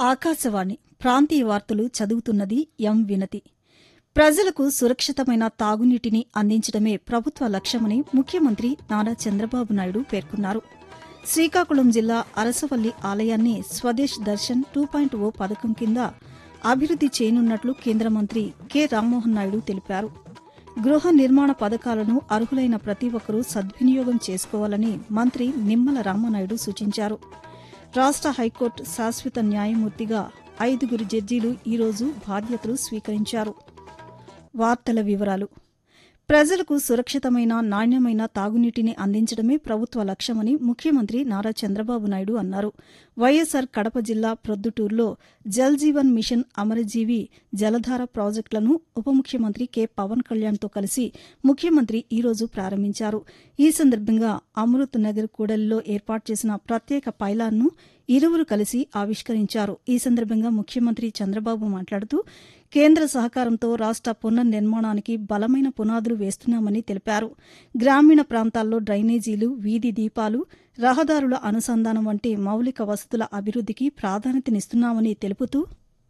ఆకాశవాణి ప్రాంతీయ వార్తలు చదువుతున్నది ఎం వినతి ప్రజలకు సురక్షితమైన తాగునీటిని అందించడమే ప్రభుత్వ లక్ష్యమని ముఖ్యమంత్రి నారా చంద్రబాబు నాయుడు పేర్కొన్నారు శ్రీకాకుళం జిల్లా అరసవల్లి ఆలయాన్ని Swadesh Darshan two point O పథకం కింద అభివృద్ది చేయనున్నట్లు కేంద్ర మంత్రి కె రామ్మోహన్ నాయుడు తెలిపారు గృహ నిర్మాణ పథకాలను అర్హులైన ప్రతి ఒక్కరూ సద్వినియోగం చేసుకోవాలని మంత్రి నిమ్మల రామనాయుడు సూచించారు రాష్ట హైకోర్టు శాశ్వత న్యాయమూర్తిగా ఐదుగురు జడ్జీలు ఈరోజు బాధ్యతలు స్వీకరించారు వార్తల వివరాలు ప్రజలకు సురక్షితమైన నాణ్యమైన తాగునీటిని అందించడమే ప్రభుత్వ లక్ష్యమని ముఖ్యమంత్రి నారా చంద్రబాబు నాయుడు అన్నారు వైఎస్సార్ కడప జిల్లా ప్రొద్దుటూరులో జల్ జీవన్ మిషన్ అమరజీవి జలధార ప్రాజెక్టులను ఉప ముఖ్యమంత్రి కె పవన్ కళ్యాణ్తో కలిసి ముఖ్యమంత్రి ఈరోజు ప్రారంభించారు ఈ సందర్భంగా అమృత్ నగర్ కూడలిలో ఏర్పాటు చేసిన ప్రత్యేక పైలాన్ను ఇరువురు కలిసి ఆవిష్కరించారు ఈ సందర్భంగా ముఖ్యమంత్రి చంద్రబాబు మాట్లాడుతూ కేంద్ర సహకారంతో రాష్ట పునర్నిర్మాణానికి బలమైన పునాదులు వేస్తున్నామని తెలిపారు గ్రామీణ ప్రాంతాల్లో డ్రైనేజీలు వీధి దీపాలు రహదారుల అనుసంధానం వంటి మౌలిక వసతుల అభివృద్దికి ప్రాధాన్యతనిస్తున్నామని తెలుపుతూ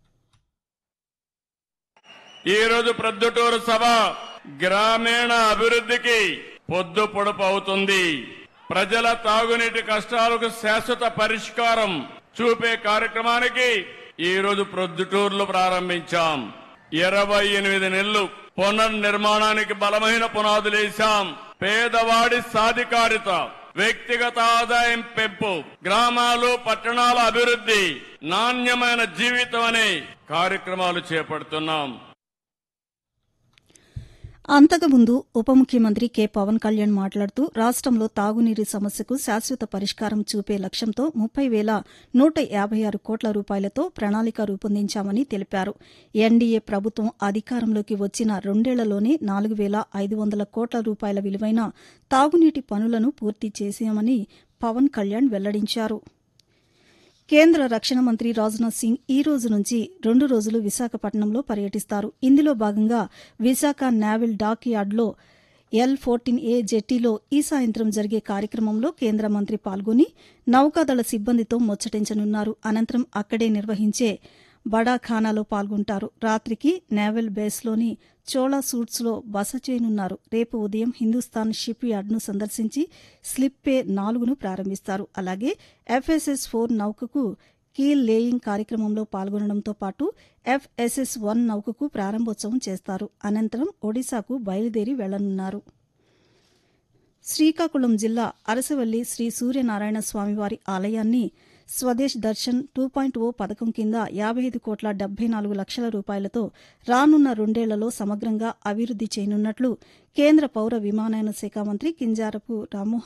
ఈ రోజు ప్రొద్దుటూరు సభ గ్రామీణ అభివృద్ధికి పొద్దు పొడుపు అవుతుంది ప్రజల తాగునీటి కష్టాలకు శాశ్వత పరిష్కారం చూపే కార్యక్రమానికి ఈ రోజు ప్రొద్దుటూరులో ప్రారంభించాం ఇరవై ఎనిమిది నెలలు పునర్నిర్మాణానికి బలమైన పునాదులేశాం పేదవాడి సాధికారిత వ్యక్తిగత ఆదాయం పెంపు గ్రామాలు పట్టణాల అభివృద్ధి నాణ్యమైన జీవితం అనే కార్యక్రమాలు చేపడుతున్నాం అంతకుముందు ఉప ముఖ్యమంత్రి కె పవన్ కళ్యాణ్ మాట్లాడుతూ రాష్టంలో తాగునీటి సమస్యకు శాశ్వత పరిష్కారం చూపే లక్ష్యంతో ముప్పై వేల నూట యాభై ఆరు కోట్ల రూపాయలతో ప్రణాళిక రూపొందించామని తెలిపారు ఎన్డీఏ ప్రభుత్వం అధికారంలోకి వచ్చిన రెండేళ్లలోనే నాలుగు వేల ఐదు వందల కోట్ల రూపాయల విలువైన తాగునీటి పనులను పూర్తి చేశామని పవన్ కళ్యాణ్ వెల్లడించారు కేంద్ర రక్షణ మంత్రి రాజ్నాథ్ సింగ్ ఈ రోజు నుంచి రెండు రోజులు విశాఖపట్నంలో పర్యటిస్తారు ఇందులో భాగంగా విశాఖ నావల్ డాక్ యార్డ్లో ఎల్ ఫోర్టీన్ ఏ జెట్టీలో ఈ సాయంత్రం జరిగే కార్యక్రమంలో కేంద్ర మంత్రి పాల్గొని నౌకాదళ సిబ్బందితో ముచ్చటించనున్నారు అనంతరం అక్కడే నిర్వహించే బడాఖానాలో పాల్గొంటారు రాత్రికి నేవల్ బేస్లోని చోళా సూట్స్లో బస చేయనున్నారు రేపు ఉదయం హిందూస్థాన్ షిప్ యార్డ్ను సందర్శించి స్లిప్ పే నాలుగును ప్రారంభిస్తారు అలాగే ఎఫ్ఎస్ఎస్ ఫోర్ నౌకకు కీల్ లేయింగ్ కార్యక్రమంలో పాల్గొనడంతో పాటు ఎఫ్ఎస్ఎస్ వన్ నౌకకు ప్రారంభోత్సవం చేస్తారు అనంతరం ఒడిశాకు బయలుదేరి వెళ్లనున్నారు శ్రీకాకుళం జిల్లా అరసవల్లి శ్రీ సూర్యనారాయణ స్వామివారి ఆలయాన్ని Swadesh Darshan two point O పథకం కింద యాభై ఐదు కోట్ల డెబ్బై నాలుగు లక్షల రూపాయలతో రానున్న రెండేళ్లలో సమగ్రంగా అభివృద్ది చేయనున్నట్లు కేంద్ర పౌర విమానయాన శాఖ మంత్రి కింజారపు రామ్మోహన్